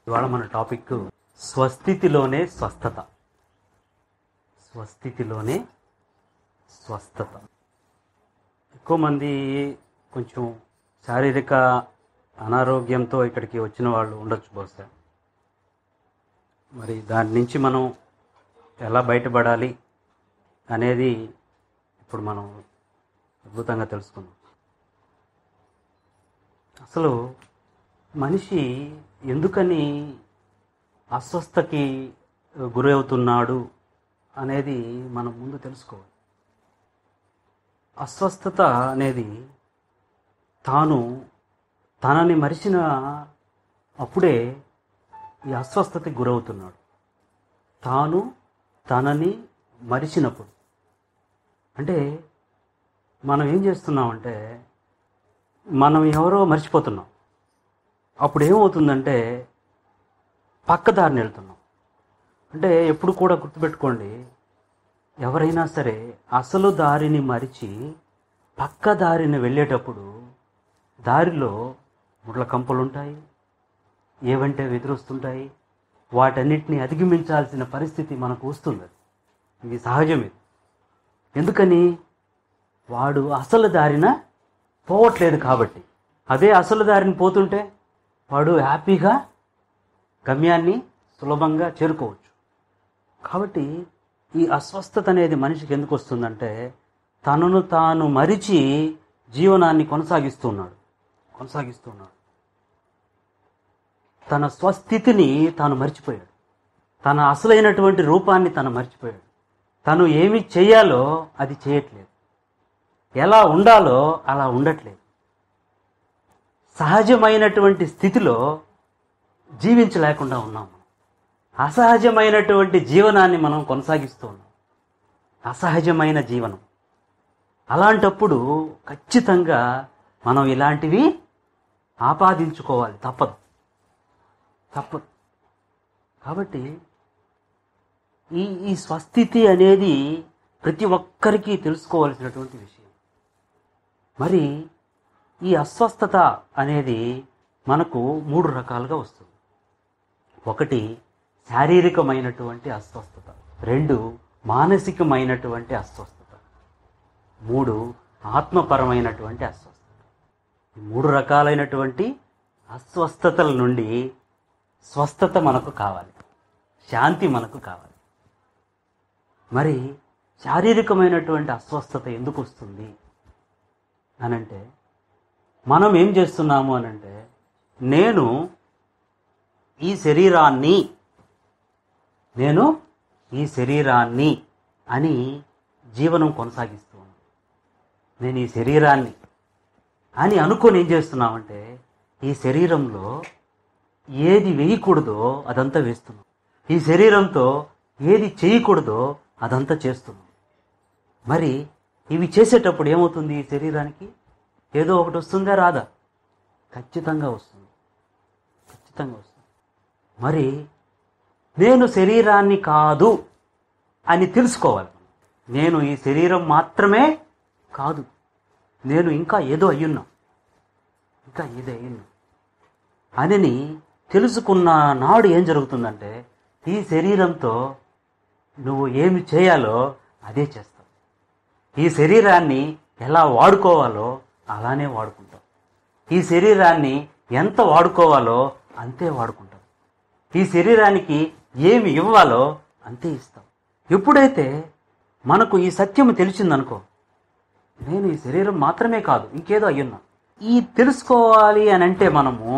ఇవాళ మన టాపిక్ స్వస్థితిలోనే స్వస్థత స్వస్థితిలోనే స్వస్థత ఎక్కువ మంది కొంచెం శారీరక అనారోగ్యంతో ఇక్కడికి వచ్చిన వాళ్ళు ఉండొచ్చు బహుశా మరి దాని నుంచి మనం ఎలా బయటపడాలి అనేది ఇప్పుడు మనం అద్భుతంగా తెలుసుకుందాం అసలు మనిషి ఎందుకని అస్వస్థకి గురవుతున్నాడు అనేది మనం ముందు తెలుసుకోవాలి అస్వస్థత అనేది తాను తనని మరిచిన అప్పుడే ఈ అస్వస్థతకి గురవుతున్నాడు తాను తనని మరిచినప్పుడు అంటే మనం ఏం చేస్తున్నామంటే మనం ఎవరో మర్చిపోతున్నాం అప్పుడు ఏమవుతుందంటే పక్కదారిని వెళ్తున్నాం అంటే ఎప్పుడు కూడా గుర్తుపెట్టుకోండి ఎవరైనా సరే అసలు దారిని మరిచి పక్క దారిని వెళ్ళేటప్పుడు దారిలో ముళ్ళ కంపలు ఉంటాయి ఏవంటే వెదురొస్తుంటాయి వాటన్నిటిని అధిగమించాల్సిన పరిస్థితి మనకు వస్తుంది ఇది సహజం ఇది ఎందుకని వాడు అసలు దారిన పోవట్లేదు కాబట్టి అదే అసలు దారిని పోతుంటే వాడు హ్యాపీగా గమ్యాన్ని సులభంగా చేరుకోవచ్చు కాబట్టి ఈ అస్వస్థత అనేది మనిషికి ఎందుకు వస్తుందంటే తనను తాను మరిచి జీవనాన్ని కొనసాగిస్తున్నాడు కొనసాగిస్తున్నాడు తన స్వస్థితిని తాను మర్చిపోయాడు తన అసలైనటువంటి రూపాన్ని తను మర్చిపోయాడు తను ఏమి చేయాలో అది చేయట్లేదు ఎలా ఉండాలో అలా ఉండట్లేదు సహజమైనటువంటి స్థితిలో జీవించలేకుండా ఉన్నాం మనం అసహజమైనటువంటి జీవనాన్ని మనం కొనసాగిస్తూ ఉన్నాం అసహజమైన జీవనం అలాంటప్పుడు ఖచ్చితంగా మనం ఇలాంటివి ఆపాదించుకోవాలి తప్పదు తప్పదు కాబట్టి ఈ ఈ స్వస్థితి అనేది ప్రతి ఒక్కరికి తెలుసుకోవాల్సినటువంటి విషయం మరి ఈ అస్వస్థత అనేది మనకు మూడు రకాలుగా వస్తుంది ఒకటి శారీరకమైనటువంటి అస్వస్థత రెండు మానసికమైనటువంటి అస్వస్థత మూడు ఆత్మపరమైనటువంటి అస్వస్థత ఈ మూడు రకాలైనటువంటి అస్వస్థతల నుండి స్వస్థత మనకు కావాలి శాంతి మనకు కావాలి మరి శారీరకమైనటువంటి అస్వస్థత ఎందుకు వస్తుంది అనంటే మనం ఏం చేస్తున్నాము అనంటే నేను ఈ శరీరాన్ని నేను ఈ శరీరాన్ని అని జీవనం కొనసాగిస్తూ ఉన్నాను నేను ఈ శరీరాన్ని అని అనుకొని ఏం చేస్తున్నామంటే ఈ శరీరంలో ఏది వేయకూడదో అదంతా వేస్తున్నాం ఈ శరీరంతో ఏది చేయకూడదో అదంతా చేస్తున్నాం మరి ఇవి చేసేటప్పుడు ఏమవుతుంది ఈ శరీరానికి ఏదో ఒకటి వస్తుందా రాదా ఖచ్చితంగా వస్తుంది ఖచ్చితంగా వస్తుంది మరి నేను శరీరాన్ని కాదు అని తెలుసుకోవాలి నేను ఈ శరీరం మాత్రమే కాదు నేను ఇంకా ఏదో అయ్యున్నా ఇంకా ఏదో అయ్యున్నా అని తెలుసుకున్న నాడు ఏం జరుగుతుందంటే ఈ శరీరంతో నువ్వు ఏమి చేయాలో అదే చేస్తావు ఈ శరీరాన్ని ఎలా వాడుకోవాలో అలానే వాడుకుంటావు ఈ శరీరాన్ని ఎంత వాడుకోవాలో అంతే వాడుకుంటావు ఈ శరీరానికి ఏమి ఇవ్వాలో అంతే ఇస్తాం ఎప్పుడైతే మనకు ఈ సత్యం తెలిసిందనుకో నేను ఈ శరీరం మాత్రమే కాదు ఇంకేదో అయ్యున్నా ఈ తెలుసుకోవాలి అని అంటే మనము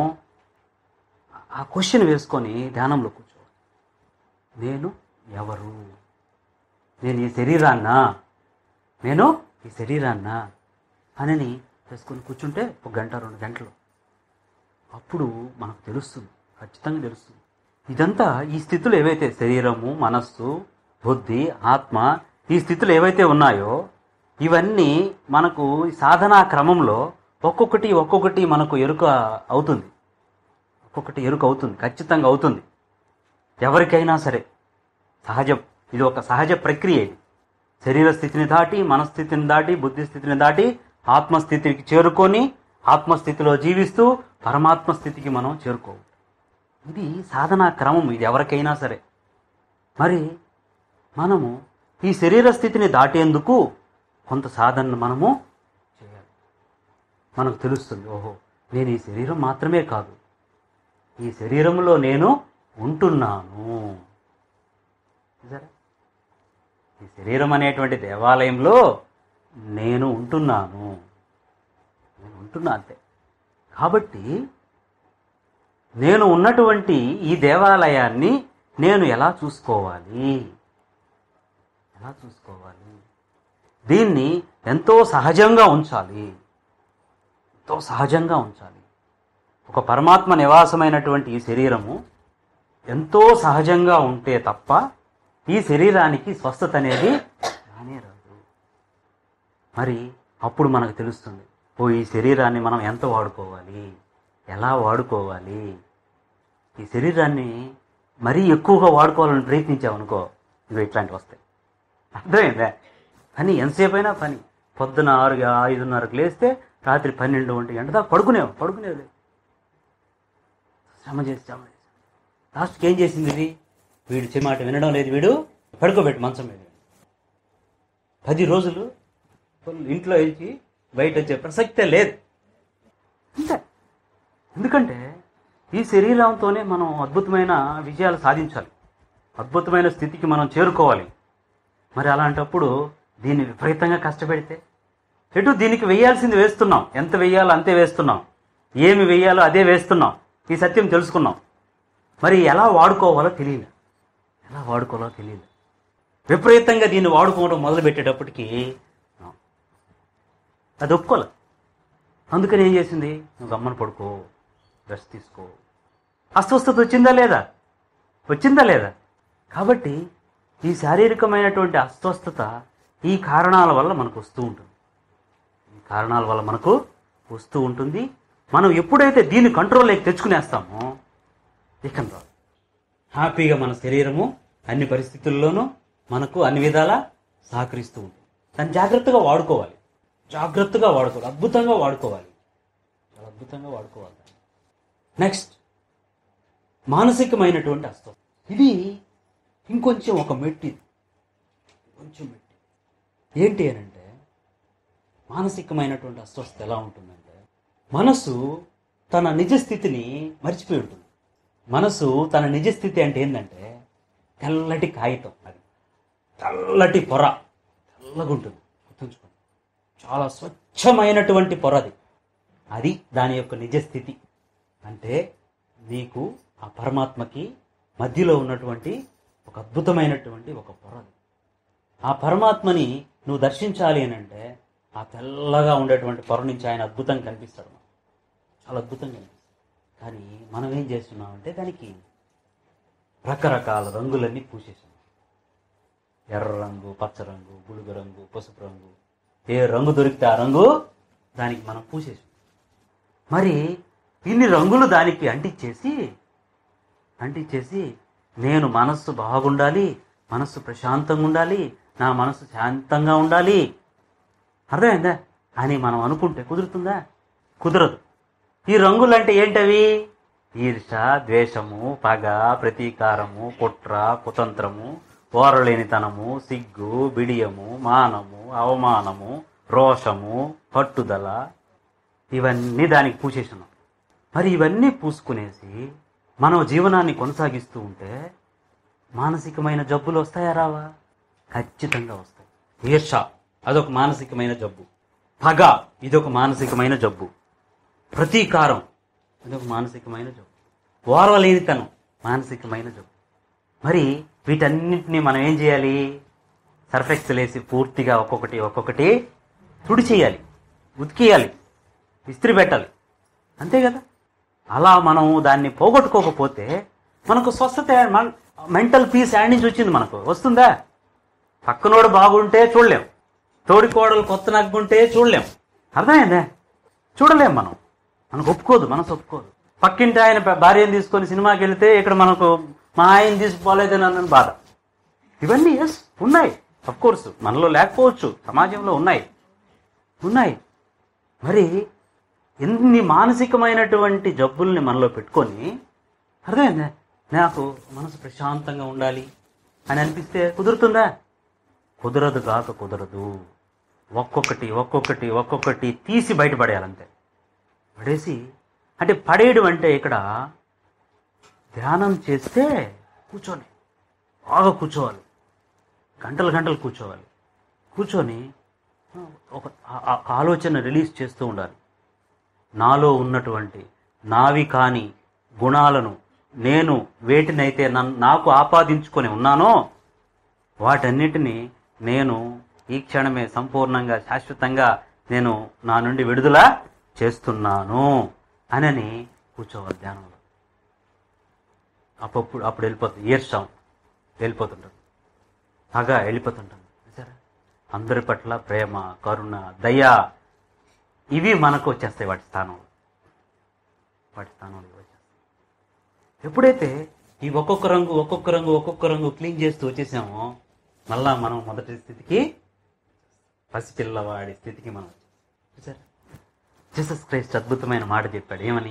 ఆ క్వశ్చన్ వేసుకొని ధ్యానంలో కూర్చోవాలి నేను ఎవరు నేను ఈ శరీరాన్నా నేను ఈ శరీరాన్నా అని వేసుకొని కూర్చుంటే ఒక గంట రెండు గంటలు అప్పుడు మనకు తెలుస్తుంది ఖచ్చితంగా తెలుస్తుంది ఇదంతా ఈ స్థితులు ఏవైతే శరీరము మనస్సు బుద్ధి ఆత్మ ఈ స్థితులు ఏవైతే ఉన్నాయో ఇవన్నీ మనకు ఈ సాధనా క్రమంలో ఒక్కొక్కటి ఒక్కొక్కటి మనకు ఎరుక అవుతుంది ఒక్కొక్కటి ఎరుక అవుతుంది ఖచ్చితంగా అవుతుంది ఎవరికైనా సరే సహజం ఇది ఒక సహజ ప్రక్రియ ఇది శరీర స్థితిని దాటి మనస్థితిని దాటి బుద్ధి స్థితిని దాటి ఆత్మస్థితికి చేరుకొని ఆత్మస్థితిలో జీవిస్తూ పరమాత్మ స్థితికి మనం చేరుకోవాలి ఇది సాధనా క్రమం ఇది ఎవరికైనా సరే మరి మనము ఈ శరీర స్థితిని దాటేందుకు కొంత సాధనను మనము చేయాలి మనకు తెలుస్తుంది ఓహో నేను ఈ శరీరం మాత్రమే కాదు ఈ శరీరంలో నేను ఉంటున్నాను చూసారా? ఈ శరీరం అనేటువంటి దేవాలయంలో నేను ఉంటున్నాను నేను ఉంటున్నా అంతే కాబట్టి నేను ఉన్నటువంటి ఈ దేవాలయాన్ని నేను ఎలా చూసుకోవాలి ఎలా చూసుకోవాలి దీన్ని ఎంతో సహజంగా ఉంచాలి ఎంతో సహజంగా ఉంచాలి ఒక పరమాత్మ నివాసమైనటువంటి ఈ శరీరము ఎంతో సహజంగా ఉంటే తప్ప ఈ శరీరానికి స్వస్థత అనేది రానే రాదు మరి అప్పుడు మనకు తెలుస్తుంది ఓ ఈ శరీరాన్ని మనం ఎంత వాడుకోవాలి ఎలా వాడుకోవాలి ఈ శరీరాన్ని మరీ ఎక్కువగా వాడుకోవాలని ప్రయత్నించామనుకో ఇవి ఇట్లాంటివి వస్తాయి అర్థమైందా పని ఎంతసేపు అయినా పని పొద్దున ఆరుగా ఐదున్నరకు లేస్తే రాత్రి పన్నెండు ఒంటి గంట దాకా పడుకునేవు పడుకునేది శ్రమ చేసి శ్రమ చేసి లాస్ట్కి ఏం చేసింది ఇది వీడు చెమాట వినడం లేదు వీడు పడుకోబెట్టి మంచం మీద పది రోజులు full ఇంట్లో వేసి బయట వచ్చే ప్రసక్తే లేదు అంతే ఎందుకంటే ఈ శరీరంతోనే మనం అద్భుతమైన విజయాలు సాధించాలి అద్భుతమైన స్థితికి మనం చేరుకోవాలి మరి అలాంటప్పుడు దీన్ని విపరీతంగా కష్టపెడితే ఎటు దీనికి వేయాల్సింది వేస్తున్నాం ఎంత వేయాలో అంతే వేస్తున్నాం ఏమి వేయాలో అదే వేస్తున్నాం ఈ సత్యం తెలుసుకున్నాం మరి ఎలా వాడుకోవాలో తెలియదు ఎలా వాడుకోవాలో తెలియదు విపరీతంగా దీన్ని వాడుకోవడం మొదలు పెట్టేటప్పటికి అది ఒప్పుకోలే అందుకని ఏం చేసింది నువ్వు గమ్మన పడుకో రెస్ట్ తీసుకో అస్వస్థత వచ్చిందా లేదా వచ్చిందా లేదా కాబట్టి ఈ శారీరకమైనటువంటి అస్వస్థత ఈ కారణాల వల్ల మనకు వస్తూ ఉంటుంది ఈ కారణాల వల్ల మనకు వస్తూ ఉంటుంది మనం ఎప్పుడైతే దీన్ని కంట్రోల్లోకి తెచ్చుకునేస్తామో ఇక రాదు హ్యాపీగా మన శరీరము అన్ని పరిస్థితుల్లోనూ మనకు అన్ని విధాలా సహకరిస్తూ ఉంటుంది దాన్ని జాగ్రత్తగా వాడుకోవాలి జాగ్రత్తగా వాడుకోవాలి అద్భుతంగా వాడుకోవాలి చాలా అద్భుతంగా వాడుకోవాలి నెక్స్ట్ మానసికమైనటువంటి అస్వస్థ ఇది ఇంకొంచెం ఒక మెట్టి ఇది. కొంచెం మెట్టి ఏంటి అని అంటే మానసికమైనటువంటి అస్వస్థత ఎలా ఉంటుందంటే మనసు తన నిజ స్థితిని మర్చిపోయి ఉంటుంది మనసు తన నిజ స్థితి అంటే ఏంటంటే తెల్లటి కాగితం అది తెల్లటి పొర తెల్లగా ఉంటుంది గుర్తుంచుకోండి చాలా స్వచ్ఛమైనటువంటి పొర అది అది దాని యొక్క నిజ స్థితి అంటే నీకు ఆ పరమాత్మకి మధ్యలో ఉన్నటువంటి ఒక అద్భుతమైనటువంటి ఒక పొర అది ఆ పరమాత్మని నువ్వు దర్శించాలి అని అంటే ఆ తెల్లగా ఉండేటువంటి పొర నుంచి ఆయన అద్భుతంగా కనిపిస్తాడు మనకు. చాలా అద్భుతంగా కనిపిస్తాడు కానీ మనం ఏం చేస్తున్నామంటే దానికి రకరకాల రంగులన్నీ పూసేసాం ఎర్ర రంగు పచ్చ రంగు బులుగు రంగు పసుపు రంగు ఏ రంగు దొరికితే ఆ రంగు దానికి మనం పూసేసాం మరి ఇన్ని రంగులు దానికి అంటించేసి అంటించేసి నేను మనస్సు బాగుండాలి మనస్సు ప్రశాంతంగా ఉండాలి నా మనస్సు శాంతంగా ఉండాలి అర్థమైందా అని మనం అనుకుంటే కుదురుతుందా కుదరదు ఈ రంగులు అంటే ఏంటవి ఈర్ష ద్వేషము పగ ప్రతీకారము కుట్ర కుతంత్రము ఓరలేనితనము సిగ్గు బిడియము మానము అవమానము రోషము పట్టుదల ఇవన్నీ దానికి పూసేసినాం మరి ఇవన్నీ పూసుకునేసి మనం జీవనాన్ని కొనసాగిస్తూ ఉంటే మానసికమైన జబ్బులు వస్తాయా రావా ఖచ్చితంగా వస్తాయి ఈర్ష అదొక మానసికమైన జబ్బు పగ ఇదొక మానసికమైన జబ్బు ప్రతీకారం ఇదొక మానసికమైన జబ్బు ఓర్వలేనితనం మానసికమైన జబ్బు మరి వీటన్నిటిని మనం ఏం చేయాలి సర్ఫెక్సల్ వేసి పూర్తిగా ఒక్కొక్కటి ఒక్కొక్కటి తుడి చేయాలి ఉతికేయాలి ఇస్త్రీ పెట్టాలి అంతే కదా అలా మనం దాన్ని పోగొట్టుకోకపోతే మనకు స్వస్థత మన- మెంటల్ పీస్ యాడ్ నుంచి వచ్చింది మనకు వస్తుందా పక్కనోడు బాగుంటే చూడలేం తోడి కోడలు కొత్త నగ్గుంటే చూడలేం అర్థమైందా చూడలేం మనం మనకు ఒప్పుకోదు మనసు ఒప్పుకోదు పక్కింటి ఆయన భా- భార్యను తీసుకొని సినిమాకి వెళితే ఇక్కడ మనకు మా ఆయన తీసుకుపోలేదని అన్న బాధ ఇవన్నీ ఎస్ ఉన్నాయి అఫ్ కోర్స్ మనలో లేకపోవచ్చు సమాజంలో ఉన్నాయి ఉన్నాయి మరి ఎన్ని మానసికమైనటువంటి జబ్బుల్ని మనలో పెట్టుకొని అర్థమైందా నాకు మనసు ప్రశాంతంగా ఉండాలి అని అనిపిస్తే కుదురుతుందా కుదరదు కాక కుదరదు ఒక్కొక్కటి ఒక్కొక్కటి ఒక్కొక్కటి తీసి బయటపడేయాలంతే పడేసి అంటే పడేయడం అంటే ఇక్కడ ధ్యానం చేస్తే కూర్చొని బాగా కూర్చోవాలి గంటలు గంటలు కూర్చోవాలి కూర్చొని ఆ, ఒక ఆ- ఆ ఆలోచన రిలీజ్ చేస్తూ ఉండాలి నాలో ఉన్నటువంటి నావి కాని గుణాలను నేను వేటినైతే నన్ను నాకు ఆపాదించుకొని ఉన్నానో వాటన్నిటిని నేను ఈ క్షణమే సంపూర్ణంగా శాశ్వతంగా నేను నా నుండి విడుదల చేస్తున్నాను అనని కూర్చోవాలి ధ్యానంలో అప్పుడు అప్పుడు వెళ్ళిపోతుంది ఈర్షం వెళ్ళిపోతుంటుంది పగ వెళ్ళిపోతుంటుంది సరే అందరి పట్ల ప్రేమ కరుణ దయ ఇవి మనకు వచ్చేస్తాయి వాటి స్థానంలో వాటి స్థానంలో వచ్చేస్తాయి ఎప్పుడైతే ఈ ఒక్కొక్క రంగు ఒక్కొక్క రంగు ఒక్కొక్క రంగు క్లీన్ చేస్తూ వచ్చేసామో మళ్ళా మనం మొదటి స్థితికి పసిపిల్లవాడి స్థితికి మనం వచ్చేసాం జీసస్ క్రైస్ట్ అద్భుతమైన మాట చెప్పాడు ఏమని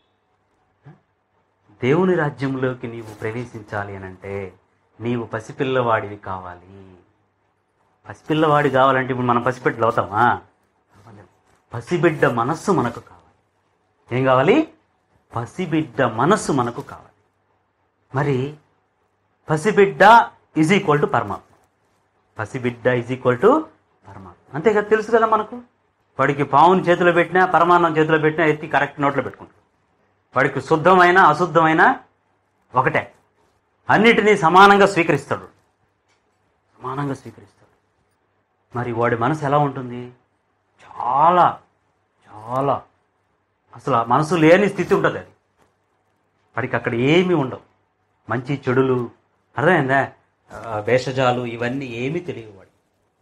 దేవుని రాజ్యంలోకి నీవు ప్రవేశించాలి అని అంటే నీవు పసిపిల్లవాడివి కావాలి పసిపిల్లవాడి కావాలంటే ఇప్పుడు మనం పసిబిడ్డలు అవుతామా అవ్వలేం. పసిబిడ్డ మనస్సు మనకు కావాలి ఏం కావాలి పసిబిడ్డ మనస్సు మనకు కావాలి మరి పసిబిడ్డ ఈజ్ ఈక్వల్ టు పరమాత్మ పసిబిడ్డ ఈజ్ ఈక్వల్ టు పరమాత్మ అంతే కదా తెలుసు కదా మనకు వాడికి పావుని చేతిలో పెట్టినా పరమాన్నం చేతిలో పెట్టినా ఎత్తి కరెక్ట్ నోట్లో పెట్టుకుంటాడు వాడికి శుద్ధమైన అశుద్ధమైన ఒకటే అన్నిటినీ సమానంగా స్వీకరిస్తాడు సమానంగా స్వీకరిస్తాడు మరి వాడి మనసు ఎలా ఉంటుంది చాలా చాలా అసలు ఆ మనసు లేని స్థితి ఉంటుంది అది వాడికి అక్కడ ఏమీ ఉండవు మంచి చెడులు అర్థమైందా ఆ, భేషజాలు ఇవన్నీ ఏమీ తెలియవు వాడికి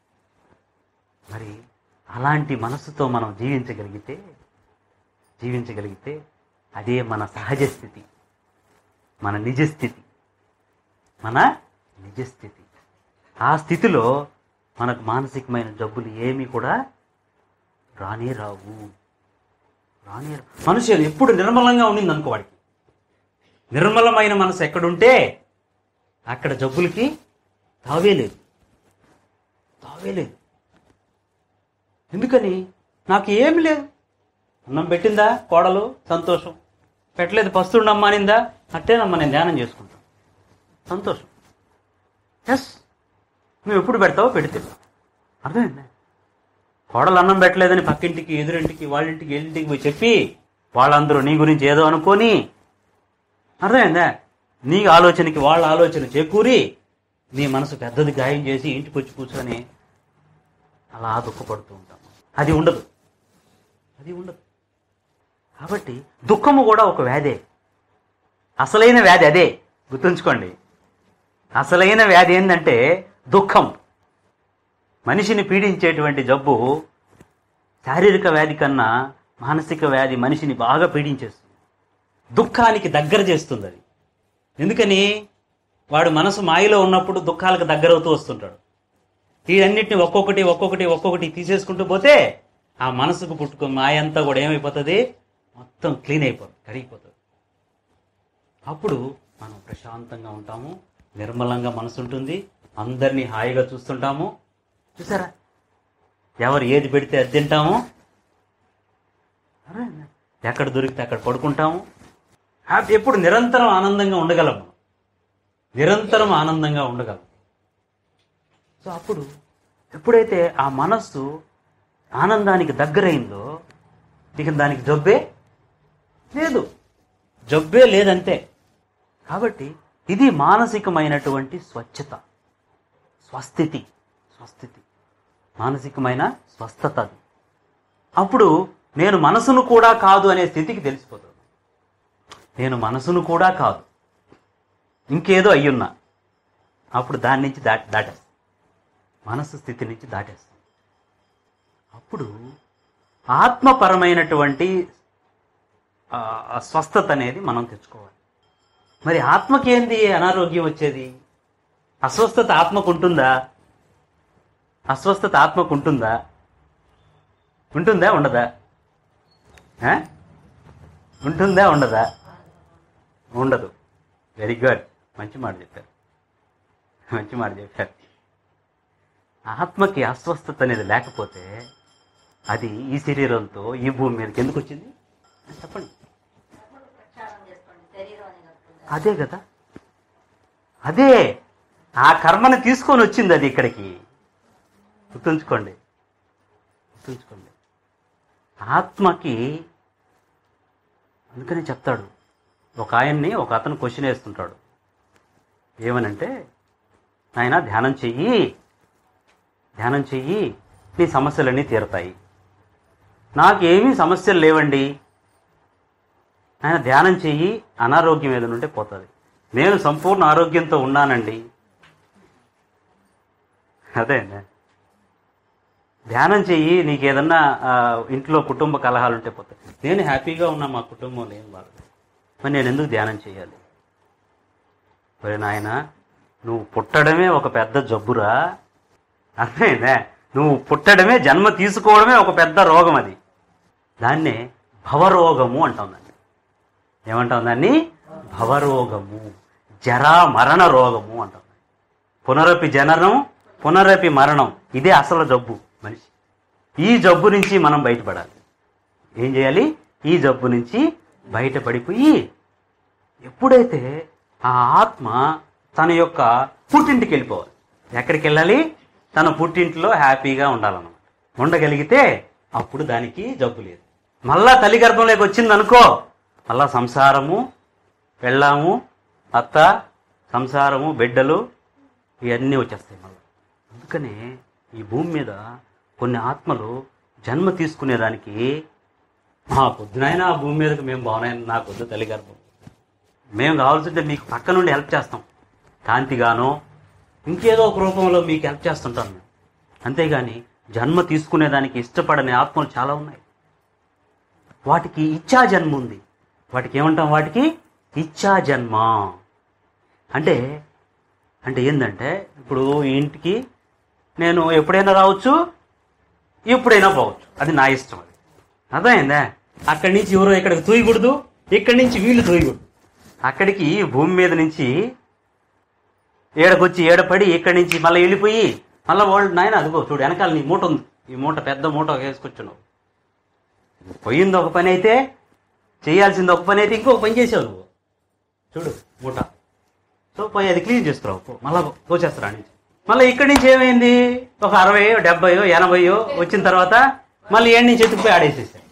మరి అలాంటి మనసుతో మనం జీవించగలిగితే జీవించగలిగితే అదే మన సహజ స్థితి మన నిజ స్థితి మన నిజ స్థితి ఆ స్థితిలో మనకు మానసికమైన జబ్బులు ఏమీ కూడా రానే రావు రానే రా- మనిషి ఎప్పుడు నిర్మలంగా ఉండింది అనుకో వాడికి నిర్మలమైన మనసు ఎక్కడుంటే అక్కడ జబ్బులకి తావే లేదు తావే లేదు ఎందుకని నాకు ఏమి లేదు అన్నం పెట్టిందా కోడలు సంతోషం పెట్టలేదు పస్తుండమ్మా అనిందా అట్టేనమ్మా నేను ధ్యానం చేసుకుంటాను సంతోషం ఎస్ నువ్వు ఎప్పుడు పెడతావో పెడితే అర్థమైందా కోడలు అన్నం పెట్టలేదని పక్కింటికి ఎదురింటికి వాళ్ళింటికి ఎల్లింటికి పోయి చెప్పి వాళ్ళందరూ నీ గురించి ఏదో అనుకొని అర్థమైందా నీ ఆలోచనకి వాళ్ళ ఆలోచన చేకూరి నీ మనసు పెద్దది గాయం చేసి ఇంటికి వచ్చి కూర్చొని అలా దుఃఖపడుతూ ఉంటాం అది ఉండదు అది ఉండదు కాబట్టి దుఃఖము కూడా ఒక వ్యాధే అసలైన వ్యాధి అదే గుర్తుంచుకోండి అసలైన వ్యాధి ఏంటంటే దుఃఖం మనిషిని పీడించేటువంటి జబ్బు శారీరక వ్యాధి కన్నా మానసిక వ్యాధి మనిషిని బాగా పీడించేస్తుంది దుఃఖానికి దగ్గర చేస్తుంది అది ఎందుకని వాడు మనసు మాయలో ఉన్నప్పుడు దుఃఖాలకు దగ్గరవుతూ వస్తుంటాడు వీటన్నిటిని ఒక్కొక్కటి ఒక్కొక్కటి ఒక్కొక్కటి తీసేసుకుంటూ పోతే ఆ మనసుకు పుట్టుకు మాయ అంతా కూడా ఏమైపోతుంది మొత్తం క్లీన్ అయిపోతుంది కరిగిపోతుంది అప్పుడు మనం ప్రశాంతంగా ఉంటాము నిర్మలంగా మనసు ఉంటుంది అందరినీ హాయిగా చూస్తుంటాము చూసారా ఎవరు ఏది పెడితే అది తింటాము అరే, ఎక్కడ దొరికితే అక్కడ పడుకుంటాము హ్యాపీ ఎప్పుడు నిరంతరం ఆనందంగా ఉండగలం మనం. నిరంతరం ఆనందంగా ఉండగలం సో అప్పుడు ఎప్పుడైతే ఆ మనస్సు ఆనందానికి దగ్గరైందో ఇక దానికి జబ్బే లేదు జబ్బే లేదంతే కాబట్టి ఇది మానసికమైనటువంటి స్వచ్ఛత స్వస్థితి స్వస్థితి మానసికమైన స్వస్థత అది అప్పుడు నేను మనసును కూడా కాదు అనే స్థితికి తెలిసిపోతుంది నేను మనసును కూడా కాదు ఇంకేదో అయ్యున్నా అప్పుడు దాని నుంచి దాటి దాటేస్తాను మనసు స్థితి నుంచి దాటేస్తాం అప్పుడు ఆత్మపరమైనటువంటి ఆ, ఆ స్వస్థత అనేది మనం తెచ్చుకోవాలి మరి ఆత్మకి ఏంది అనారోగ్యం వచ్చేది అస్వస్థత ఆత్మకు ఉంటుందా అస్వస్థత ఆత్మకు ఉంటుందా ఉంటుందా ఉండదా ఆ? ఉంటుందా ఉండదా ఉండదు వెరీ గుడ్ మంచి మాట చెప్పారు మంచి మాట చెప్పారు ఆత్మకి అస్వస్థత అనేది లేకపోతే అది ఈ శరీరంతో ఈ భూమి మీదకి ఎందుకు వచ్చింది చెప్పండి ప్రక్షాళన చేసుకోండి శరీరం అని కలుపుకుంటారు అదే కదా అదే ఆ కర్మని తీసుకొని వచ్చింది అది ఇక్కడికి గుర్తుంచుకోండి గుర్తుంచుకోండి ఆత్మకి అందుకని చెప్తాడు ఒక ఆయన్ని ఒక అతను క్వశ్చన్ వేస్తుంటాడు ఏమనంటే ఆయన ధ్యానం చెయ్యి ధ్యానం చెయ్యి నీ సమస్యలన్నీ తీరతాయి నాకేమీ సమస్యలు లేవండి ఆయన ధ్యానం చెయ్యి అనారోగ్యం ఏదైనా ఉంటే పోతుంది నేను సంపూర్ణ ఆరోగ్యంతో ఉన్నానండి అదే అండి. ధ్యానం చెయ్యి నీకు ఏదన్నా ఆ, ఇంట్లో కుటుంబ కలహాలు ఉంటే పోతాయి నేను హ్యాపీగా ఉన్నా మా కుటుంబంలో ఏం బాధ మరి నేను ఎందుకు ధ్యానం చేయాలి మరి నాయన నువ్వు పుట్టడమే ఒక పెద్ద జబ్బురా అర్థమైందా నువ్వు పుట్టడమే జన్మ తీసుకోవడమే ఒక పెద్ద రోగం అది దాన్నే భవరోగము అంటాం దాన్ని ఏమంటాం దాన్ని భవరోగము జరా మరణ రోగము అంటాం పునరపి జననం పునరపి మరణం ఇదే అసలు జబ్బు మనిషి ఈ జబ్బు నుంచి మనం బయటపడాలి ఏం చేయాలి ఈ జబ్బు నుంచి బయటపడిపోయి ఎప్పుడైతే ఆ ఆత్మ తన యొక్క పుట్టింటికి వెళ్ళిపోవాలి ఎక్కడికి వెళ్ళాలి తన పుట్టింటిలో హ్యాపీగా ఉండాలన్నమాట ఉండగలిగితే అప్పుడు దానికి జబ్బు లేదు మళ్ళా తల్లి గర్భంలోకి వచ్చింది అనుకో మళ్ళా సంసారము పెళ్ళాము అత్త సంసారము బిడ్డలు ఇవన్నీ వచ్చేస్తాయి మళ్ళీ అందుకనే ఈ భూమి మీద కొన్ని ఆత్మలు జన్మ తీసుకునేదానికి మా పొద్దునైనా ఆ భూమి మీదకి మేము బాగున్నాయని నాకు వద్దు తల్లి గర్భం మేము కావాల్సింటే మీకు పక్క నుండి హెల్ప్ చేస్తాం కాంతిగానో ఇంకేదో ఒక రూపంలో మీకు హెల్ప్ చేస్తుంటాం మేము అంతేగాని జన్మ తీసుకునేదానికి ఇష్టపడని ఆత్మలు చాలా ఉన్నాయి వాటికి ఇచ్చా జన్మ ఉంది వాటికి ఏమంటాం వాటికి ఇచ్చా జన్మ అంటే అంటే ఏంటంటే ఇప్పుడు ఈ ఇంటికి నేను ఎప్పుడైనా రావచ్చు ఎప్పుడైనా పోవచ్చు అది నా ఇష్టం అది అర్థమైందా అక్కడి నుంచి ఎవరో ఇక్కడికి తూయకూడదు ఇక్కడి నుంచి వీళ్ళు తూయకూడదు అక్కడికి భూమి మీద నుంచి ఏడకొచ్చి ఏడపడి ఇక్కడి నుంచి మళ్ళీ వెళ్ళిపోయి మళ్ళీ వాళ్ళు నాయన అదిగో చూడు వెనకాల నీ మూట ఉంది ఈ మూట పెద్ద మూట వేసుకొచ్చున్నావు పోయింది ఒక పని అయితే చేయాల్సింది ఒక పని అయితే ఇంకొక పని చేసావు నువ్వు చూడు మూట సో పోయి అది క్లీన్ చేసుకురావు పో మళ్ళా తోచేస్తారా నుంచి మళ్ళీ ఇక్కడి నుంచి ఏమైంది ఒక అరవయో డెబ్బయో ఎనభయో వచ్చిన తర్వాత మళ్ళీ ఏడు నుంచి ఎత్తుకుపోయి ఆడేసేసారు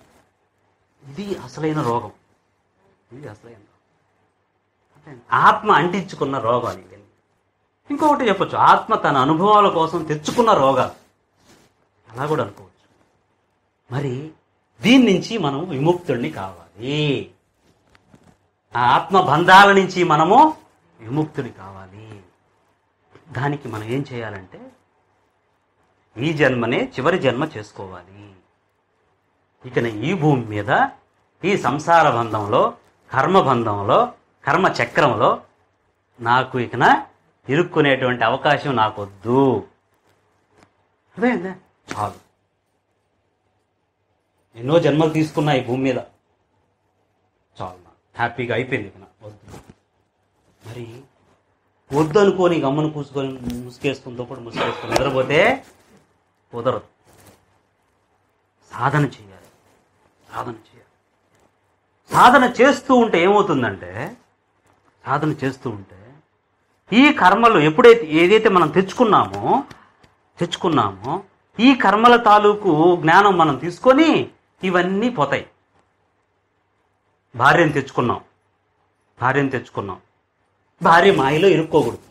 ఇది అసలైన రోగం ఇది అసలైన రోగం అంటే ఆత్మ అంటించుకున్న రోగాలు ఇవన్నీ ఇంకొకటి చెప్పొచ్చు ఆత్మ తన అనుభవాల కోసం తెచ్చుకున్న రోగాలు అలా కూడా అనుకోవచ్చు మరి దీని నుంచి మనం విముక్తుడిని కావాలి ఆ ఆత్మ బంధాల నుంచి మనము విముక్తుడి కావాలి దానికి మనం ఏం చేయాలంటే ఈ జన్మనే చివరి జన్మ చేసుకోవాలి ఇకన ఈ భూమి మీద ఈ సంసార బంధంలో కర్మ బంధంలో కర్మ చక్రంలో నాకు ఇకన ఇరుక్కునేటువంటి అవకాశం నాకొద్దు అదేందా చాలు ఎన్నో జన్మలు తీసుకున్నా ఈ భూమి మీద చాలు నాకు హ్యాపీగా అయిపోయింది ఇక నాకు. వద్దు మరి వద్దు అనుకోని గమ్మను కూసుకొని ముసుకేసుకుంటూ కూడా ముసుకేసుకొని నిద్రపోతే కుదరదు సాధన చేయాలి సాధన చేయాలి సాధన చేస్తూ ఉంటే ఏమవుతుందంటే సాధన చేస్తూ ఉంటే ఈ కర్మలు ఎప్పుడైతే ఏదైతే మనం తెచ్చుకున్నామో తెచ్చుకున్నామో ఈ కర్మల తాలూకు జ్ఞానం మనం తీసుకొని ఇవన్నీ పోతాయి భార్యను తెచ్చుకున్నాం భార్యను తెచ్చుకున్నాం భార్య మాయలో ఇరుక్కోకూడదు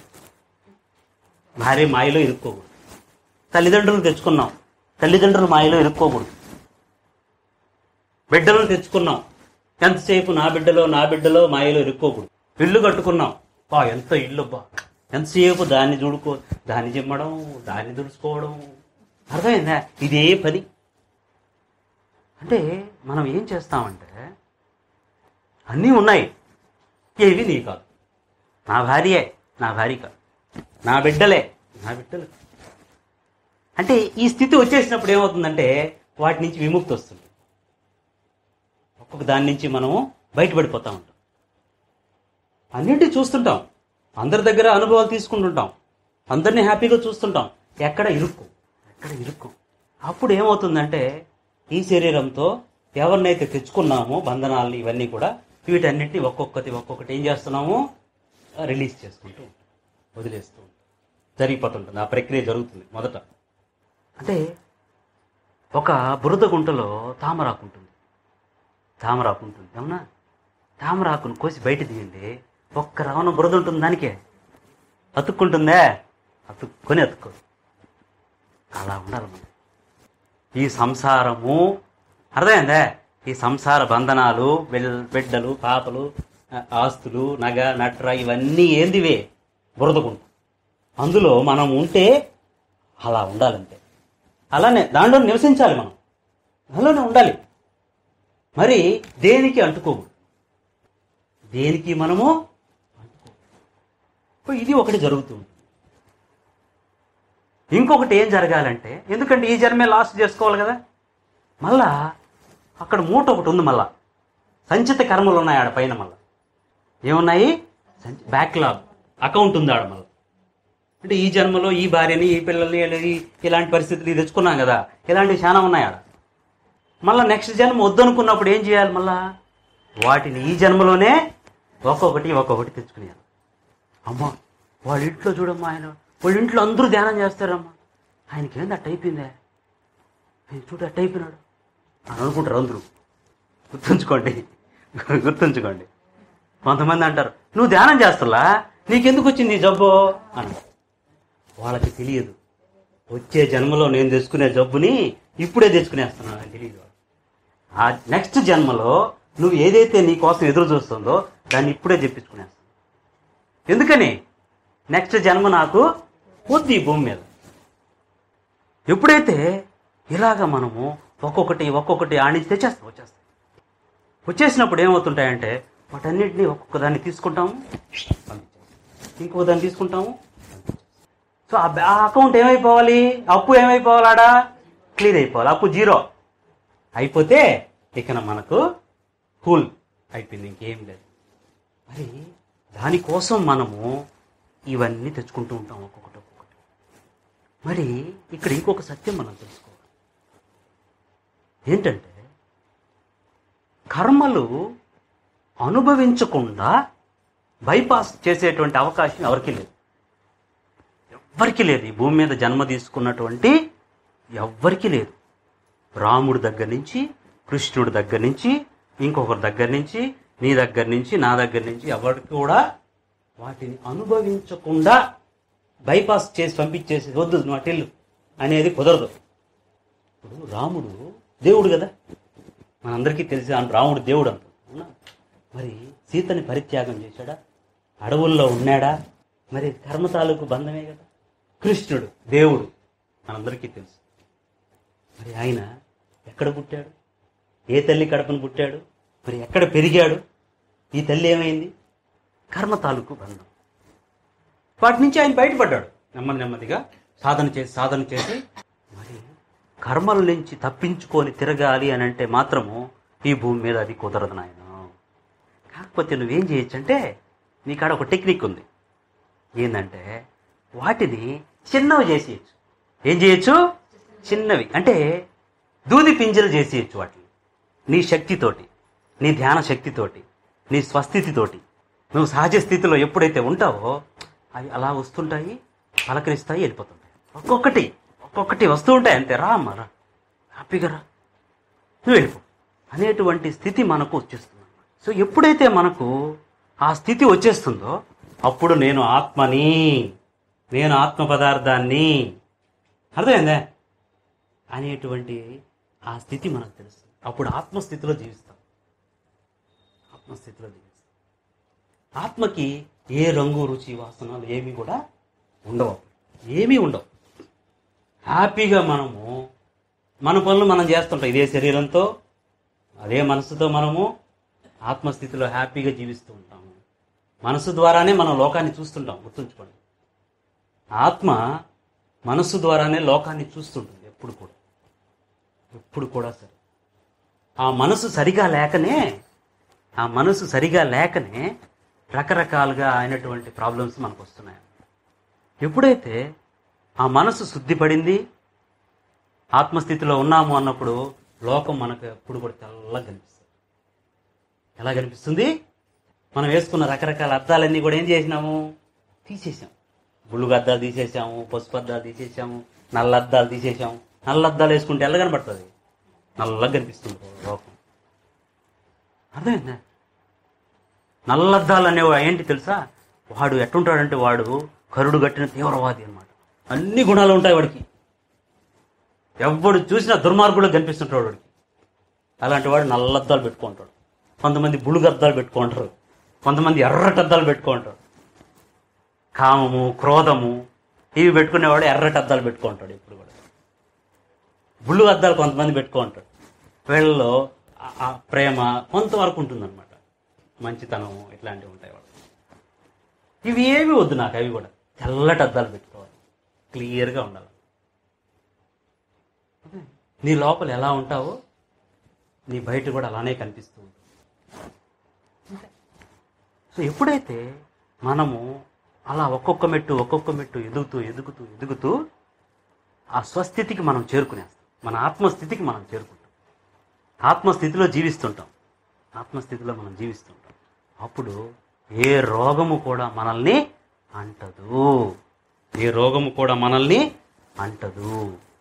భార్య మాయలో ఇరుక్కోకూడదు తల్లిదండ్రులు తెచ్చుకున్నాం తల్లిదండ్రులు మాయలో ఇరుక్కోకూడదు బిడ్డలను తెచ్చుకున్నాం ఎంతసేపు నా బిడ్డలో నా బిడ్డలో మాయలో ఇరుక్కోకూడదు ఇల్లు కట్టుకున్నాం బా ఎంత ఇల్లు బా ఎంతసేపు దాన్ని చూడుకో దాన్ని చిమ్మడం దాన్ని దుడుచుకోవడం అర్థమైందా ఇదే పని అంటే మనం ఏం చేస్తామంటే అన్నీ ఉన్నాయి ఏవి నీ కాదు నా భార్యే నా భార్య కాదు నా బిడ్డలే నా బిడ్డలు అంటే ఈ స్థితి వచ్చేసినప్పుడు ఏమవుతుందంటే వాటి నుంచి విముక్తి వస్తుంది ఒక్కొక్క దాని నుంచి మనము బయటపడిపోతా ఉంటాం అన్నింటి చూస్తుంటాం అందరి దగ్గర అనుభవాలు తీసుకుంటుంటాం అందరినీ హ్యాపీగా చూస్తుంటాం ఎక్కడ ఇరుక్కు ఎక్కడ ఇరుక్కు అప్పుడు ఏమవుతుందంటే ఈ శరీరంతో ఎవరినైతే తెచ్చుకున్నామో బంధనాలని ఇవన్నీ కూడా వీటన్నిటిని ఒక్కొక్కటి ఒక్కొక్కటి ఏం చేస్తున్నాము రిలీజ్ చేసుకుంటూ ఉంటాం. వదిలేస్తూ ఉంటాం. జరిగిపోతుంటుంది ఆ ప్రక్రియ జరుగుతుంది మొదట అంటే ఒక బురద గుంటలో తామరాకు ఉంటుంది తామరాకు ఉంటుంది అవునా తామరాకును కోసి బయట తీయండి ఒక్క రవణ బురద ఉంటుంది దానికే అతుక్కుంటుందే అతుక్కొని అతుక్కో అలా ఉండాలి మనం ఈ సంసారము అర్థమైందే ఈ సంసార బంధనాలు బిల్- బిడ్డలు పాపలు ఆ, ఆస్తులు నగ నట్ర ఇవన్నీ ఏందివే బురదగుంట అందులో మనం ఉంటే అలా ఉండాలంతే అలానే దాంట్లో నివసించాలి మనం అందులోనే ఉండాలి మరి దేనికి అంటుకోకూడదు దేనికి మనము అంటుకోకూడదు. ఇప్పుడు ఇది ఒకటి జరుగుతుంది ఇంకొకటి ఏం జరగాలంటే ఎందుకంటే ఈ జన్మే లాస్ట్ చేసుకోవాలి కదా మళ్ళా అక్కడ మూట ఒకటి ఉంది మళ్ళా సంచిత కర్మలు ఉన్నాయి ఆడ పైన మళ్ళా ఏమున్నాయి బ్యాక్లాగ్ అకౌంట్ ఉంది ఆడ మళ్ళా అంటే ఈ జన్మలో ఈ భార్యని ఈ పిల్లల్ని ఈ- ఇలాంటి పరిస్థితులు ఇది తెచ్చుకున్నాం కదా ఇలాంటివి చాలా ఉన్నాయి ఆడ మళ్ళీ నెక్స్ట్ జన్మ వద్దనుకున్నప్పుడు ఏం చేయాలి మళ్ళా వాటిని ఈ జన్మలోనే ఒక్కొక్కటి ఒక్కొక్కటి తెచ్చుకునేయాలి అమ్మా వాళ్ళ ఇంట్లో చూడమ్మా ఆయన వాళ్ళ ఇంట్లో అందరూ ధ్యానం చేస్తారమ్మా ఆయనకి ఏంది అట్ట అయిపోయిందే ఆయన చూడు అట్ట అయిపోయినాడు అని అనుకుంటారు అందరూ గుర్తుంచుకోండి గుర్తుంచుకోండి కొంతమంది అంటారు నువ్వు ధ్యానం చేస్తున్నా నీకెందుకు వచ్చింది ఈ జబ్బు అని వాళ్ళకి తెలియదు వచ్చే జన్మలో నేను తెచ్చుకునే జబ్బుని ఇప్పుడే తెచ్చుకునేస్తున్నాను అని తెలియదు ఆ నెక్స్ట్ జన్మలో నువ్వు ఏదైతే నీ కోసం ఎదురు చూస్తుందో దాన్ని ఇప్పుడే చెప్పించుకునేస్తాను ఎందుకని నెక్స్ట్ జన్మ నాకు వద్దు ఈ భూమి మీద ఎప్పుడైతే ఇలాగ మనము ఒక్కొక్కటి ఒక్కొక్కటి ఆడించి తెచ్చేస్తాం వచ్చేస్తాం వచ్చేసినప్పుడు ఏమవుతుంటాయంటే వాటన్నిటిని ఒక్కొక్క దాన్ని తీసుకుంటాము పంపించేస్తాం. ఇంకొక దాన్ని తీసుకుంటాము పంపించేస్తాం. సో ఆ బ్యా- ఆ అకౌంట్ ఏమైపోవాలి అప్పు ఏమైపోవాలి ఆడ క్లియర్ అయిపోవాలి అప్పు జీరో అయిపోతే ఇక మనకు కూల్ అయిపోయింది ఇంకేం లేదు మరి దానికోసం మనము ఇవన్నీ తెచ్చుకుంటూ ఉంటాం ఒక్కొక్కటి ఒక్కొక్కటి మరి ఇక్కడ ఇంకొక సత్యం మనం తెలుసుకోవాలి ఏంటంటే కర్మలు అనుభవించకుండా బైపాస్ చేసేటువంటి అవకాశం ఎవరికీ లేదు ఎవ్వరికీ లేదు ఈ భూమి మీద జన్మ తీసుకున్నటువంటి ఎవ్వరికీ లేదు రాముడి దగ్గర నుంచి కృష్ణుడి దగ్గర నుంచి ఇంకొకరి దగ్గర నుంచి నీ దగ్గర నుంచి నా దగ్గర నుంచి ఎవరికి కూడా వాటిని అనుభవించకుండా బైపాస్ చేసి పంపించేసి వద్దు నువ్వు అటెళ్ళు అనేది కుదరదు ఇప్పుడు రాముడు దేవుడు కదా మనందరికీ తెలిసి ఆయన రాముడు దేవుడు అంట అవునా మరి సీతని పరిత్యాగం చేశాడా అడవుల్లో ఉన్నాడా మరి కర్మ తాలూకు బంధమే కదా కృష్ణుడు దేవుడు మనందరికీ తెలుసు మరి ఆయన ఎక్కడ పుట్టాడు ఏ తల్లి కడపను పుట్టాడు మరి ఎక్కడ పెరిగాడు ఈ తల్లి ఏమైంది కర్మ తాలూకు బంధం వాటి నుంచి ఆయన బయటపడ్డాడు నెమ్మది నెమ్మదిగా సాధన చేసి సాధన చేసి మరి కర్మల నుంచి తప్పించుకొని తిరగాలి అని అంటే మాత్రము ఈ భూమి మీద అది కుదరదు నాయన కాకపోతే నువ్వేం చేయొచ్చు అంటే నీ కాడ ఒక టెక్నిక్ ఉంది ఏంటంటే వాటిని చిన్నవి చేసేయచ్చు ఏం చేయొచ్చు చిన్నవి అంటే దూది పింజలు చేసేయచ్చు వాటిని నీ శక్తితోటి నీ ధ్యాన శక్తితోటి నీ స్వస్థితితోటి నువ్వు సహజ స్థితిలో ఎప్పుడైతే ఉంటావో అవి అలా వస్తుంటాయి పలకరిస్తాయి వెళ్ళిపోతుంటాయి ఒక్కొక్కటి ఒక్కొక్కటి వస్తూ ఉంటాయి అంతే రా అమ్మ రా హ్యాపీగా రా నువ్వు వెళ్ళిపో అనేటువంటి స్థితి మనకు వచ్చేస్తుంది సో ఎప్పుడైతే మనకు ఆ స్థితి వచ్చేస్తుందో అప్పుడు నేను ఆత్మని నేను ఆత్మ పదార్థాన్ని అర్థమైందా అనేటువంటి ఆ స్థితి మనకు తెలుస్తుంది అప్పుడు ఆత్మస్థితిలో జీవిస్తాం ఆత్మస్థితిలో జీవిస్తాం ఆత్మకి ఏ రంగు రుచి వాసనలు ఏమీ కూడా ఉండవు ఏమీ ఉండవు హ్యాపీగా మనము మన పనులు మనం చేస్తుంటాం ఇదే శరీరంతో అదే మనసుతో మనము ఆత్మస్థితిలో హ్యాపీగా జీవిస్తూ ఉంటాము మనసు ద్వారానే మనం లోకాన్ని చూస్తుంటాం గుర్తుంచుకోండి ఆత్మ మనస్సు ద్వారానే లోకాన్ని చూస్తుంటుంది ఎప్పుడు కూడా ఎప్పుడు కూడా సరే ఆ మనసు సరిగా లేకనే ఆ మనసు సరిగా లేకనే రకరకాలుగా అయినటువంటి ప్రాబ్లమ్స్ మనకు వస్తున్నాయి ఎప్పుడైతే ఆ మనసు శుద్ధి పడింది ఆత్మస్థితిలో ఉన్నాము అన్నప్పుడు లోకం మనకు ఎప్పుడు కూడా తెల్లగా కనిపిస్తుంది ఎలా కనిపిస్తుంది మనం వేసుకున్న రకరకాల అద్దాలన్నీ కూడా ఏం చేసినాము తీసేసాం బుల్లుగు అద్దాలు తీసేసాము పసుపు అద్దాలు తీసేసాము నల్ల అద్దాలు తీసేసాము నల్ల అద్దాలు వేసుకుంటే ఎలా కనబడుతుంది నల్లగా కనిపిస్తుంది లోకం అర్థమైందా నల్లద్దాలు అనేవా ఏంటి తెలుసా వాడు ఎట్టుంటాడంటే వాడు కరుడు గట్టిన తీవ్రవాది అన్నమాట అన్ని గుణాలు ఉంటాయి వాడికి ఎవడు చూసినా దుర్మార్గుడు కనిపిస్తుంటాడు వాడికి అలాంటి వాడు నల్లద్దాలు పెట్టుకుంటాడు కొంతమంది బులుగద్దాలు పెట్టుకుంటారు కొంతమంది ఎర్రటద్దాలు పెట్టుకుంటారు కామము క్రోధము ఇవి పెట్టుకునేవాడు ఎర్రటి అద్దాలు పెట్టుకుంటాడు ఇప్పుడు కూడా బుల్లు అద్దాలు కొంతమంది పెట్టుకుంటాడు వీళ్ళలో ఆ- ఆ ప్రేమ కొంతవరకు ఉంటుందన్నమాట మంచితనం ఇట్లాంటివి ఉంటాయి వాళ్ళు ఇవి ఏమి వద్దు నాకు అవి కూడా తెల్లటి అద్దాలు పెట్టుకోవాలి క్లియర్గా ఉండాలి నీ లోపల ఎలా ఉంటావో నీ బయట కూడా అలానే కనిపిస్తూ ఉంటుంది సో ఎప్పుడైతే మనము అలా ఒక్కొక్క మెట్టు ఒక్కొక్క మెట్టు ఎదుగుతూ ఎదుగుతూ ఎదుగుతూ ఆ స్వస్థితికి మనం చేరుకునేస్తాం మన ఆత్మస్థితికి మనం చేరుకుంటాం ఆత్మస్థితిలో జీవిస్తుంటాం ఆత్మస్థితిలో మనం జీవిస్తుంటాం అప్పుడు ఏ రోగము కూడా మనల్ని అంటదు ఏ రోగము కూడా మనల్ని అంటదు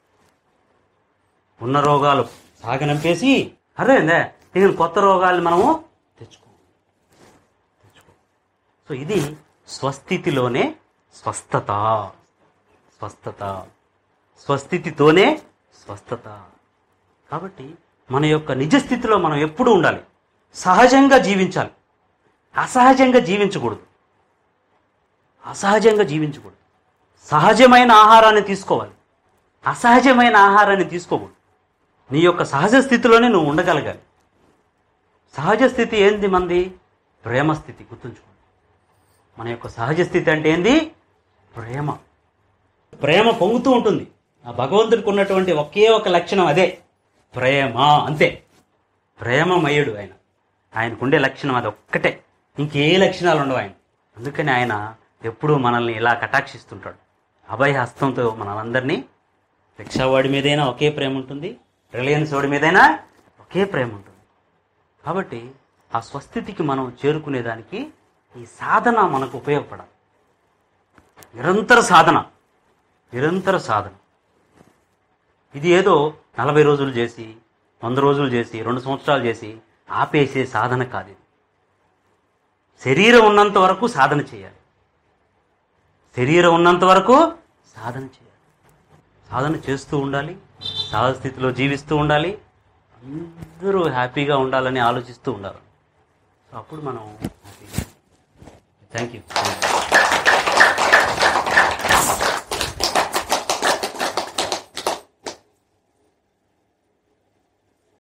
ఉన్న రోగాలు సాగనంపేసి అర్థమైందే ఇక కొత్త రోగాల్ని మనము తెచ్చుకో తెచ్చుకో సో ఇది స్వస్థితిలోనే స్వస్థత స్వస్థత స్వస్థితితోనే స్వస్థత కాబట్టి మన యొక్క నిజ స్థితిలో మనం ఎప్పుడూ ఉండాలి సహజంగా జీవించాలి అసహజంగా జీవించకూడదు అసహజంగా జీవించకూడదు సహజమైన ఆహారాన్ని తీసుకోవాలి అసహజమైన ఆహారాన్ని తీసుకోకూడదు నీ యొక్క సహజ స్థితిలోనే నువ్వు ఉండగలగాలి సహజ స్థితి ఏంది మంది ప్రేమ స్థితి గుర్తుంచుకోండి మన యొక్క సహజ స్థితి అంటే ఏంది ప్రేమ ప్రేమ పొంగుతూ ఉంటుంది ఆ భగవంతుడికి ఉన్నటువంటి ఒకే ఒక లక్షణం అదే ప్రేమ అంతే ప్రేమమయుడు ఆయన ఆయనకుండే లక్షణం అది ఒక్కటే ఇంకే లక్షణాలు ఉండవు ఆయన అందుకని ఆయన ఎప్పుడూ మనల్ని ఇలా కటాక్షిస్తుంటాడు అభయ హస్తంతో మనలందరినీ రిక్షావాడి మీదైనా ఒకే ప్రేమ ఉంటుంది రిలయన్స్ వాడి మీదైనా ఒకే ప్రేమ ఉంటుంది కాబట్టి ఆ స్వస్థితికి మనం చేరుకునేదానికి ఈ సాధన మనకు ఉపయోగపడాలి నిరంతర సాధన నిరంతర సాధన ఇది ఏదో నలభై రోజులు చేసి వంద రోజులు చేసి రెండు సంవత్సరాలు చేసి ఆపేసే సాధన కాదు ఇది శరీరం ఉన్నంత వరకు సాధన చేయాలి శరీరం ఉన్నంత వరకు సాధన చేయాలి సాధన చేస్తూ ఉండాలి సహజ స్థితిలో జీవిస్తూ ఉండాలి అందరూ హ్యాపీగా ఉండాలని ఆలోచిస్తూ ఉండాలి సో అప్పుడు మనం హ్యాపీగా థ్యాంక్ యూ